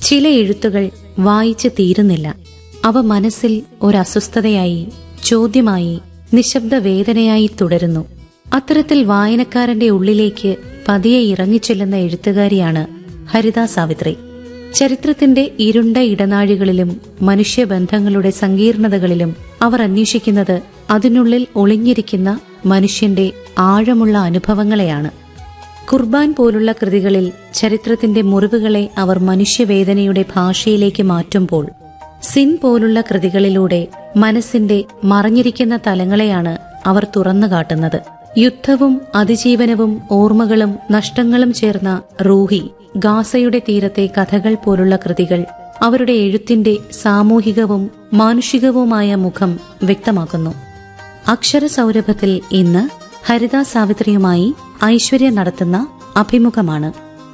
ചില എഴുത്തുകൾ വായിച്ചു തീരുന്നില്ല അവ മനസ്സിൽ ഒരസ്വസ്ഥതയായി ചോദ്യമായി നിശബ്ദ വേദനയായി തുടരുന്നു അത്തരത്തിൽ വായനക്കാരന്റെ ഉള്ളിലേക്ക് പതിയെ ഇറങ്ങിച്ചെല്ലുന്ന എഴുത്തുകാരിയാണ് ഹരിത സാവിത്രി ചരിത്രത്തിന്റെ ഇരുണ്ട ഇടനാഴികളിലും മനുഷ്യബന്ധങ്ങളുടെ സങ്കീർണതകളിലും അവർ അന്വേഷിക്കുന്നത് അതിനുള്ളിൽ ഒളിഞ്ഞിരിക്കുന്ന മനുഷ്യന്റെ ആഴമുള്ള അനുഭവങ്ങളെയാണ് ഖുർബാൻ പോലുള്ള കൃതികളിൽ ചരിത്രത്തിന്റെ മുറിവുകളെ അവർ മനുഷ്യവേദനയുടെ ഭാഷയിലേക്ക് മാറ്റുമ്പോൾ സിൻ പോലുള്ള കൃതികളിലൂടെ മനസ്സിന്റെ മറഞ്ഞിരിക്കുന്ന തലങ്ങളെയാണ് അവർ തുറന്നു കാട്ടുന്നത് യുദ്ധവും അതിജീവനവും ഓർമ്മകളും നഷ്ടങ്ങളും ചേർന്ന റൂഹി ഗാസയുടെ തീരത്തെ കഥകൾ പോലുള്ള കൃതികൾ അവരുടെ എഴുത്തിന്റെ സാമൂഹികവും മാനുഷികവുമായ മുഖം വ്യക്തമാക്കുന്നു അക്ഷരസൗരഭത്തിൽ ഇന്ന് ഹരിത സാവിത്രിയുമായി ഐശ്വര്യ നടത്തുന്ന അഭിമുഖമാണ്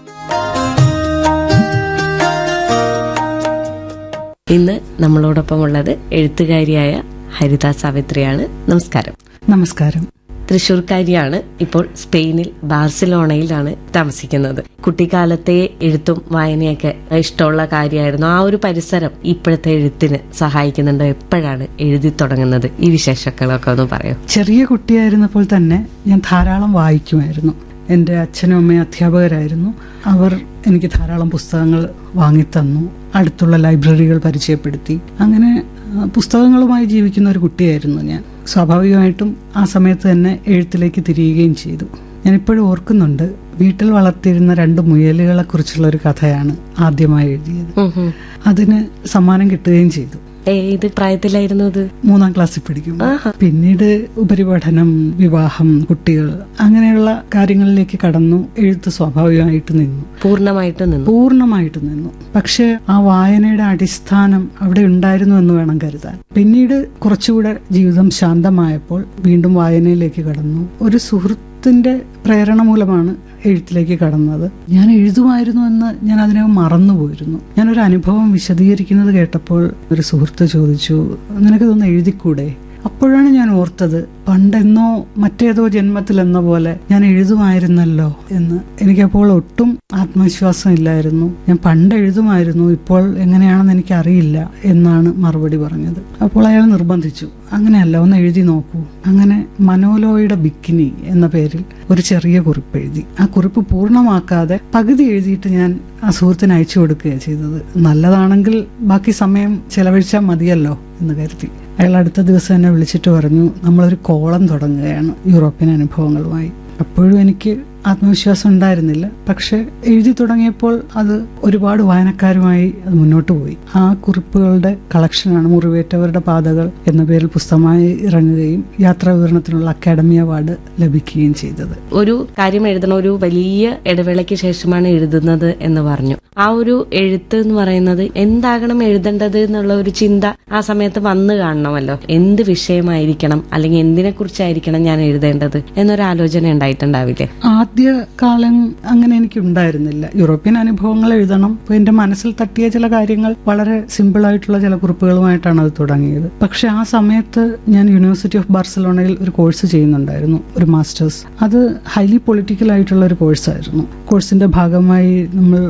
ഇന്ന് നമ്മളോടൊപ്പം ഉള്ളത് എഴുത്തുകാരിയായ ഹരിത സാവിത്രിയാണ് നമസ്കാരം നമസ്കാരം തൃശൂർക്കാരിയാണ് ഇപ്പോൾ സ്പെയിനിൽ ബാർസിലോണയിലാണ് താമസിക്കുന്നത് കുട്ടിക്കാലത്തെ എഴുത്തും വായനയൊക്കെ ഇഷ്ടമുള്ള കാര്യമായിരുന്നു ആ ഒരു പരിസരം ഇപ്പോഴത്തെ എഴുത്തിന് സഹായിക്കുന്നുണ്ടോ എപ്പോഴാണ് എഴുതി തുടങ്ങുന്നത് ഈ വിശേഷങ്ങളൊക്കെ ഒന്ന് പറയോ ചെറിയ കുട്ടിയായിരുന്നപ്പോൾ തന്നെ ഞാൻ ധാരാളം വായിക്കുമായിരുന്നു എൻ്റെ അച്ഛനും അമ്മയും അധ്യാപകരായിരുന്നു അവർ എനിക്ക് ധാരാളം പുസ്തകങ്ങൾ വാങ്ങിത്തന്നു അടുത്തുള്ള ലൈബ്രറികൾ പരിചയപ്പെടുത്തി അങ്ങനെ ആ, പുസ്തകങ്ങളുമായി ജീവിക്കുന്ന ഒരു കുട്ടിയായിരുന്നു ഞാൻ സ്വാഭാവികമായിട്ടും ആ സമയത്ത് തന്നെ എഴുത്തിലേക്ക് തിരിയുകയും ചെയ്തു ഞാൻ ഇപ്പോഴും ഓർക്കുന്നുണ്ട് വീട്ടിൽ വളർത്തിയിരുന്ന രണ്ട് മുയലുകളെ കുറിച്ചുള്ള ഒരു കഥയാണ് ആദ്യമായി എഴുതിയത് ഉം ഉം. അതിന് സമ്മാനം കിട്ടുകയും ചെയ്തു ഏത് പ്രായത്തിലായിരുന്നു ഇത് മൂന്നാം ക്ലാസ്സിൽ പഠിക്കുമ്പോൾ പിന്നീട് ഉപരിപഠനം വിവാഹം കുട്ടികൾ അങ്ങനെയുള്ള കാര്യങ്ങളിലേക്ക് കടന്നു എഴുത്ത് സ്വാഭാവികമായിട്ട് നിന്നു പൂർണ്ണമായിട്ട് നിന്നു പൂർണ്ണമായിട്ട് നിന്നു പക്ഷെ ആ വായനയുടെ അടിസ്ഥാനം അവിടെ ഉണ്ടായിരുന്നു എന്ന് വേണം കരുതാൻ പിന്നീട് കുറച്ചുകൂടെ ജീവിതം ശാന്തമായപ്പോൾ വീണ്ടും വായനയിലേക്ക് കടന്നു ഒരു സുഹൃത്തിന്റെ പ്രേരണ മൂലമാണ് എഴുത്തിലേക്ക് കടന്നത് ഞാൻ എഴുതുമായിരുന്നു എന്ന് ഞാൻ അതിനെ മറന്നുപോയിരുന്നു ഞാനൊരു അനുഭവം വിശദീകരിക്കുന്നത് കേട്ടപ്പോൾ ഒരു സുഹൃത്ത് ചോദിച്ചു നിനക്കിതൊന്ന് എഴുതിക്കൂടെ അപ്പോഴാണ് ഞാൻ ഓർത്തത് പണ്ടെന്നോ മറ്റേതോ ജന്മത്തിൽ എന്ന പോലെ ഞാൻ എഴുതുമായിരുന്നല്ലോ എന്ന് എനിക്കപ്പോൾ ഒട്ടും ആത്മവിശ്വാസം ഇല്ലായിരുന്നു ഞാൻ പണ്ട് എഴുതുമായിരുന്നു ഇപ്പോൾ എങ്ങനെയാണെന്ന് എനിക്കറിയില്ല എന്നാണ് മറുപടി പറഞ്ഞത് അപ്പോൾ അയാൾ നിർബന്ധിച്ചു അങ്ങനെയല്ല ഒന്ന് എഴുതി നോക്കൂ അങ്ങനെ മനോലോയുടെ ബിക്കിനി എന്ന പേരിൽ ഒരു ചെറിയ കുറിപ്പ് എഴുതി ആ കുറിപ്പ് പൂർണ്ണമാക്കാതെ പകുതി എഴുതിയിട്ട് ഞാൻ ആ സുഹൃത്തിന് അയച്ചു കൊടുക്കുകയാണ് ചെയ്തത് നല്ലതാണെങ്കിൽ ബാക്കി സമയം ചെലവഴിച്ചാൽ മതിയല്ലോ എന്ന് കരുതി അയാൾ അടുത്ത ദിവസം എന്നെ വിളിച്ചിട്ട് പറഞ്ഞു നമ്മളൊരു കോളം തുടങ്ങുകയാണ് യൂറോപ്യൻ അനുഭവങ്ങളുമായി അപ്പോഴും എനിക്ക് ആത്മവിശ്വാസം ഉണ്ടായിരുന്നില്ല പക്ഷെ എഴുതി തുടങ്ങിയപ്പോൾ അത് ഒരുപാട് വായനക്കാരുമായി അത് മുന്നോട്ട് പോയി ആ കുറിപ്പുകളുടെ കളക്ഷനാണ് മുറിവേറ്റവരുടെ പാതകൾ എന്ന പേരിൽ പുസ്തകമായി ഇറങ്ങുകയും യാത്രാ വിവരണത്തിനുള്ള അക്കാഡമി അവാർഡ് ലഭിക്കുകയും ചെയ്തത് ഒരു കാര്യം എഴുതണം ഒരു വലിയ ഇടവേളയ്ക്ക് ശേഷമാണ് എഴുതുന്നത് എന്ന് പറഞ്ഞു ആ ഒരു എഴുത്ത് എന്ന് പറയുന്നത് എന്താകണം എഴുതേണ്ടത് എന്നുള്ള ഒരു ചിന്ത ആ സമയത്ത് വന്നു കാണണമല്ലോ എന്ത് വിഷയമായിരിക്കണം അല്ലെങ്കിൽ എന്തിനെ കുറിച്ചായിരിക്കണം ഞാൻ എഴുതേണ്ടത് എന്നൊരു ആലോചന ഉണ്ടായിട്ടുണ്ടാവില്ലേ ആദ്യ കാലം അങ്ങനെ എനിക്ക് ഉണ്ടായിരുന്നില്ല യൂറോപ്യൻ അനുഭവങ്ങൾ എഴുതണം അപ്പൊ എന്റെ മനസ്സിൽ തട്ടിയ ചില കാര്യങ്ങൾ വളരെ സിമ്പിൾ ആയിട്ടുള്ള ചില കുറിപ്പുകളുമായിട്ടാണ് അത് തുടങ്ങിയത് പക്ഷെ ആ സമയത്ത് ഞാൻ യൂണിവേഴ്സിറ്റി ഓഫ് ബാർസലോണയിൽ ഒരു കോഴ്സ് ചെയ്യുന്നുണ്ടായിരുന്നു ഒരു മാസ്റ്റേഴ്സ് അത് ഹൈലി പൊളിറ്റിക്കൽ ആയിട്ടുള്ള ഒരു കോഴ്സായിരുന്നു കോഴ്സിന്റെ ഭാഗമായി നമ്മൾ